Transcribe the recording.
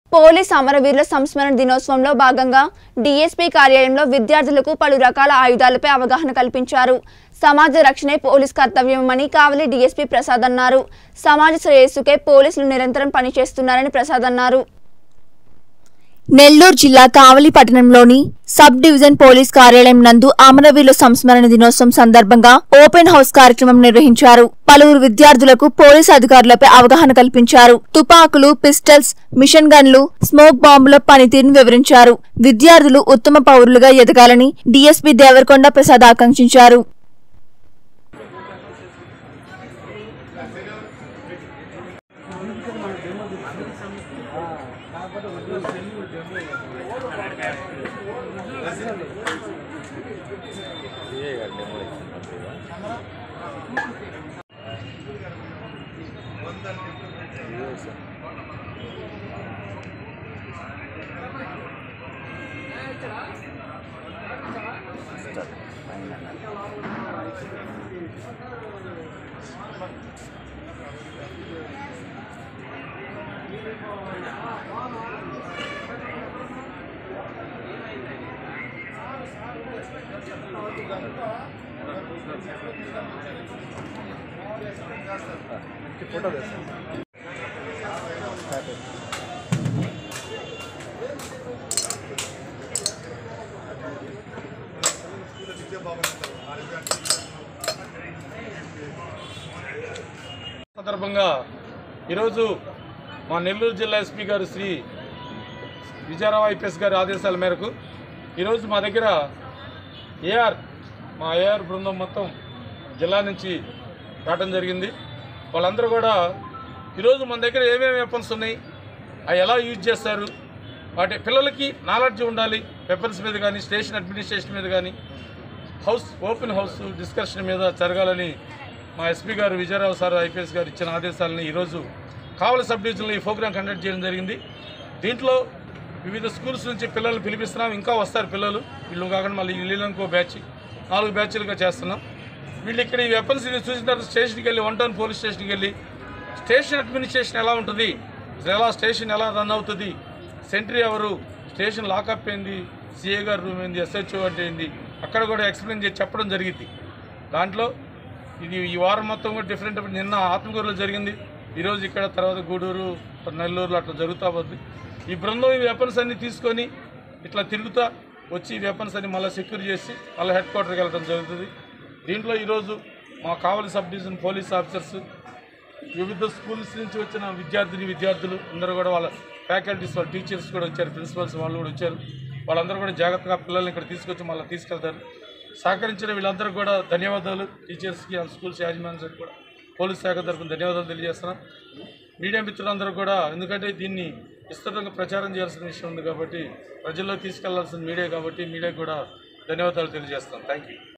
police అమరవీరుల సంస్మరణ దినోత్సవంలో భాగంగా డీఎస్పీ కార్యాలయంలో విద్యార్థులకు పలు రకాల ఆయుధాలపై అవగాహన కల్పించారు సమాజ రక్షణే పోలీస్ కర్తవ్యమని కావలి డీఎస్పీ ప్రసాద్ అన్నారు సమాజ శ్రేయస్సుకే పోలీసులు నిరంతరం పనిచేస్తున్నారని ప్రసాద్ అన్నారు నెల్లూరు జిల్లా కావలి పట్టణంలోని సబ్ డివిజన్ పోలీస్ కార్యాలయం నందు అమరవీరుల సంస్మరణ దినోత్సవం సందర్భంగా ఓపెన్ హౌస్ కార్యక్రమం నిర్వహించారు పలువురు విద్యార్థులకు పోలీసు అధికారులపై అవగాహన కల్పించారు తుపాకులు పిస్టల్స్ మిషన్ గన్లు స్మోక్ బాంబుల పనితీరును వివరించారు విద్యార్థులు ఉత్తమ పౌరులుగా ఎదగాలని డీఎస్పీ దేవరకొండ ప్రసాద్ ఆకాంక్షించారు సందర్భంగా ఈరోజు మా నెల్లూరు జిల్లా ఎస్పీ గారు శ్రీ విజయరావు ఐపీఎస్ గారి ఆదేశాల మేరకు ఈరోజు మా దగ్గర ఏఆర్ మా ఏఆర్ బృందం మొత్తం జిల్లా నుంచి రావడం జరిగింది వాళ్ళందరూ కూడా ఈరోజు మన దగ్గర ఏమేమి వెపన్స్ ఉన్నాయి అవి ఎలా యూజ్ చేస్తారు వాటి పిల్లలకి నాలెడ్జ్ ఉండాలి వెపన్స్ మీద కానీ స్టేషన్ అడ్మినిస్ట్రేషన్ మీద కానీ హౌస్ ఓపెన్ హౌస్ డిస్కషన్ మీద జరగాలని మా ఎస్పీ గారు విజయరావు సార్ ఐపీఎస్ గారు ఇచ్చిన ఆదేశాలని ఈరోజు కావలి సబ్ డివిజన్లో ఈ ప్రోగ్రాం కండక్ట్ చేయడం జరిగింది దీంట్లో వివిధ స్కూల్స్ నుంచి పిల్లలు పిలిపిస్తున్నాం ఇంకా వస్తారు పిల్లలు వీళ్ళు కాకుండా మళ్ళీ వీళ్ళు ఇంకో బ్యాచ్ నాలుగు బ్యాచ్లుగా చేస్తున్నాం వీళ్ళు ఇక్కడ ఈ వెపన్స్ ఇది చూసిన తర్వాత స్టేషన్కి వెళ్ళి వన్ టౌన్ పోలీస్ స్టేషన్కి వెళ్ళి స్టేషన్ అడ్మినిస్ట్రేషన్ ఎలా ఉంటుంది ఎలా స్టేషన్ ఎలా రన్ అవుతుంది సెంట్రీ ఎవరు స్టేషన్ లాకప్ ఏంది సిఏ గారి రూమ్ ఏంది ఎస్హెచ్ఓ అంటే ఏంది అక్కడ కూడా ఎక్స్ప్లెయిన్ చేసి చెప్పడం జరిగింది దాంట్లో ఇది ఈ వారం మొత్తం కూడా డిఫరెంట్ నిన్న ఆత్మకూరులో జరిగింది ఈరోజు ఇక్కడ తర్వాత గూడూరు నెల్లూరులో అట్లా జరుగుతూ పోతుంది ఈ బృందం ఈ వెపన్స్ అన్ని తీసుకొని ఇట్లా తిరుగుతా వచ్చి ఈ వెపన్స్ అన్ని మళ్ళీ సెక్యూర్ చేసి మళ్ళీ హెడ్ క్వార్టర్కి వెళ్ళడం జరుగుతుంది దీంట్లో ఈరోజు మా Kavali sub division police officers వివిధ స్కూల్స్ నుంచి వచ్చిన విద్యార్థిని విద్యార్థులు అందరూ కూడా వాళ్ళ ఫ్యాకల్టీస్ వాళ్ళ టీచర్స్ కూడా వచ్చారు ప్రిన్సిపల్స్ వాళ్ళు కూడా వచ్చారు వాళ్ళందరూ కూడా జాగ్రత్తగా పిల్లల్ని ఇక్కడ తీసుకొచ్చి మళ్ళీ తీసుకెళ్తారు సహకరించిన వీళ్ళందరూ కూడా ధన్యవాదాలు టీచర్స్కి ఆ స్కూల్స్ యాజమాన్యానికి కూడా పోలీస్ శాఖ తరఫున ధన్యవాదాలు తెలియజేస్తున్నాం మీడియా మిత్రులందరూ కూడా ఎందుకంటే దీన్ని విస్తృతంగా ప్రచారం చేయాల్సిన విషయం ఉంది కాబట్టి ప్రజల్లో తీసుకెళ్లాల్సిన మీడియా కాబట్టి మీడియాకు కూడా ధన్యవాదాలు తెలియజేస్తున్నాం థ్యాంక్ యూ